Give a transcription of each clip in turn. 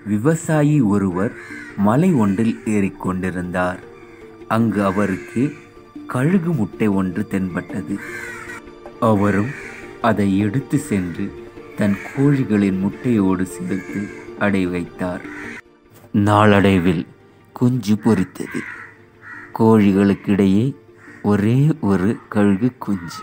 விவசாயி ஒருவர் மலை ஒன்றில் ஏறிக்கொண்டிருந்தார் அங்கு அவருக்கு கழுகு முட்டை ஒன்று தென்பட்டது அவரும் அதை எடுத்து சென்று தன் கோழிகளின் முட்டையோடு சேர்த்து அடை வைத்தார் நாளடைவில் குஞ்சு பொரித்தது கோழிகளுக்கிடையே ஒரே ஒரு கழுகு குஞ்சு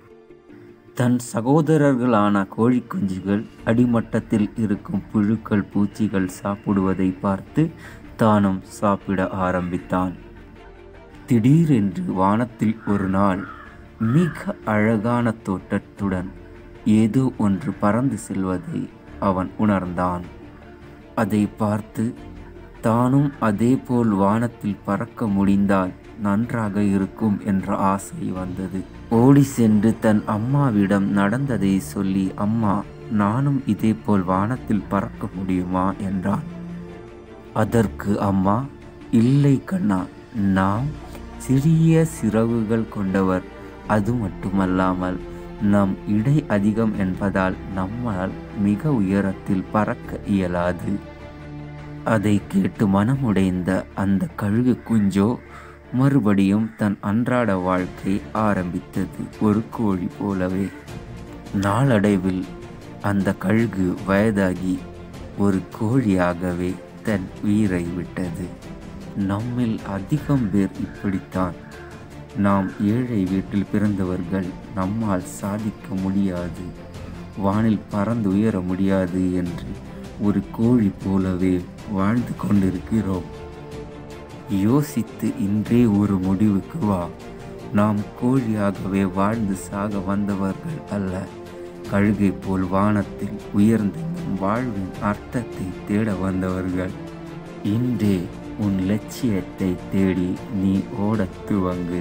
தன் சகோதரர்களான கோழி குஞ்சுகள் அடிமட்டத்தில் இருக்கும் புழுக்கள் பூச்சிகள் சாப்பிடுவதை பார்த்து தானும் சாப்பிட ஆரம்பித்தான் திடீரென்று வானத்தில் ஒரு நாள் மிக அழகான தோட்டத்துடன் ஏதோ ஒன்று பறந்து செல்வதை அவன் உணர்ந்தான் அதை பார்த்து தானும் அதேபோல் வானத்தில் பறக்க முடிந்தால் நன்றாக இருக்கும் என்ற ஆசை வந்தது ஓடி சென்று தன் அம்மாவிடம் நடந்ததை சொல்லி அம்மா நானும் இதேபோல் வானத்தில் பறக்க முடியுமா என்றான் அதற்கு அம்மா இல்லை கண்ணா நாம் சிறிய சிறகுகள் கொண்டவர் அது மட்டுமல்லாமல் நம் இடை அதிகம் என்பதால் நம்மால் மிக உயரத்தில் பறக்க இயலாது அதை கேட்டு மனமுடைந்த அந்த கழுகு குஞ்சோ மறுபடியும் தன் அன்றாட வாழ்க்கை ஆரம்பித்தது ஒரு கோழி போலவே நாளடைவில் அந்த கழுகு வயதாகி ஒரு கோழியாகவே தன் உயிரை விட்டது நம்மில் அதிகம் பேர் இப்படித்தான் நாம் ஏழை வீட்டில் பிறந்தவர்கள் நம்மால் சாதிக்க முடியாது வானில் பறந்து உயர முடியாது என்று ஒரு கோழி போலவே வாழ்ந்து கொண்டிருக்கிறோம் யோசித்து இன்றே ஒரு முடிவுக்கு வா நாம் கோழியாகவே வாழ்ந்து சாக வந்தவர்கள் அல்ல கழுகை போல் வானத்தில் உயர்ந்து நம் வாழ்வின் அர்த்தத்தை தேட வந்தவர்கள் இன்றே உன் லட்சியத்தை தேடி நீ ஓடத் துவங்கு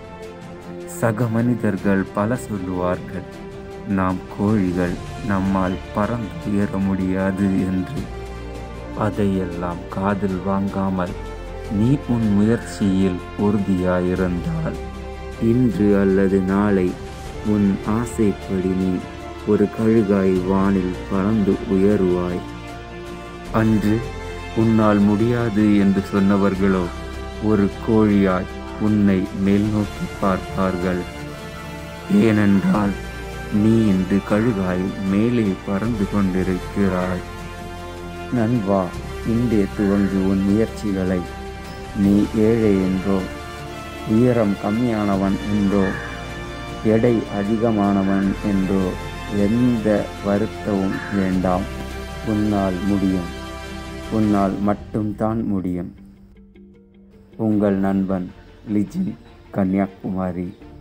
சக மனிதர்கள் பல சொல்லுவார்கள் நாம் கோழிகள் நம்மால் பறந்து உயர முடியாது என்று அதையெல்லாம் காதில் வாங்காமல் நீ உன் முயற்சியில் உறுதியாயிருந்தால் இன்று அல்லது நாளை உன் ஆசைப்படி நீ ஒரு கழுகாய் வானில் பறந்து உயருவாய் அன்று உன்னால் முடியாது என்று சொன்னவர்களோ ஒரு கோழியாய் உன்னை மேல் நோக்கி பார்ப்பார்கள் ஏனென்றால் நீ இன்று கழுகாய் மேலே பறந்து கொண்டிருக்கிறாய் நண்பா இன்றே துவங்கு உன் முயற்சிகளை நீ ஏழை என்றோ உயரம் கம்மியானவன் என்றோ எடை அதிகமானவன் என்றோ எந்த வருத்தமும் வேண்டாம் உன்னால் முடியும் உன்னால் மட்டும்தான் முடியும் உங்கள் நண்பன் லிஜின் கன்னியாகுமரி